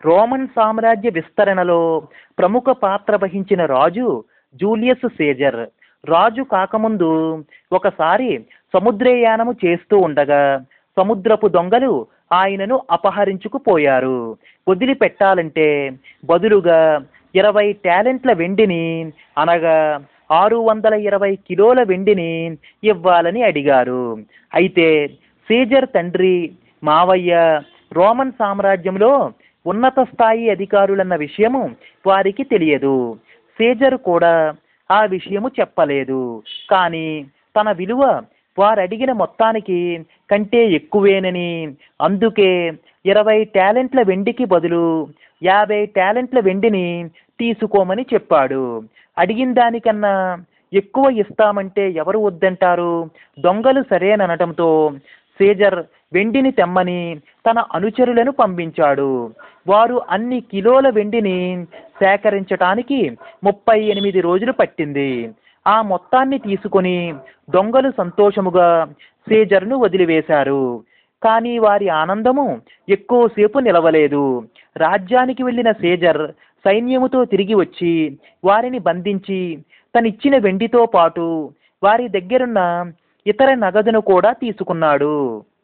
Roman సామ్రాజ్య విస్తరణలో ప్రముఖ పాత్ర వహించిన రాజు జూలియస్ సీజర్ రాజు కాకముందు ఒకసారి సముద్రయానము చేస్తూ ఉండగా సముద్రపు దొంగలు ఆయనను అపహరించుకుపోయారు వదిలిపెట్టాలంటే బదులుగా ఇరవై టాలెంట్ల వెండిని అనగా ఆరు వందల ఇరవై కిలోల వెండిని ఇవ్వాలని అడిగారు అయితే సీజర్ తండ్రి మావయ్య రోమన్ సామ్రాజ్యంలో ఉన్నత స్థాయి అధికారులన్న విషయము వారికి తెలియదు సీజర్ కూడా ఆ విషయము చెప్పలేదు కానీ తన విలువ వారు అడిగిన మొత్తానికి కంటే ఎక్కువేనని అందుకే ఇరవై టాలెంట్ల వెండికి బదులు యాభై టాలెంట్ల వెండిని తీసుకోమని చెప్పాడు అడిగిన దానికన్నా ఎక్కువ ఇస్తామంటే ఎవరు వద్దంటారు దొంగలు సరేననటంతో సీజర్ వెండిని తెమ్మని తన అనుచరులను పంపించాడు వారు అన్ని కిలోల వెండిని సేకరించటానికి ముప్పై ఎనిమిది రోజులు పట్టింది ఆ మొత్తాన్ని తీసుకొని దొంగలు సంతోషముగా సీజర్ను వదిలివేశారు కానీ వారి ఆనందము ఎక్కువసేపు నిలవలేదు రాజ్యానికి వెళ్ళిన సీజర్ సైన్యముతో తిరిగి వచ్చి వారిని బంధించి తనిచ్చిన వెండితో పాటు వారి దగ్గరున్న ఇతర నగదును కూడా తీసుకున్నాడు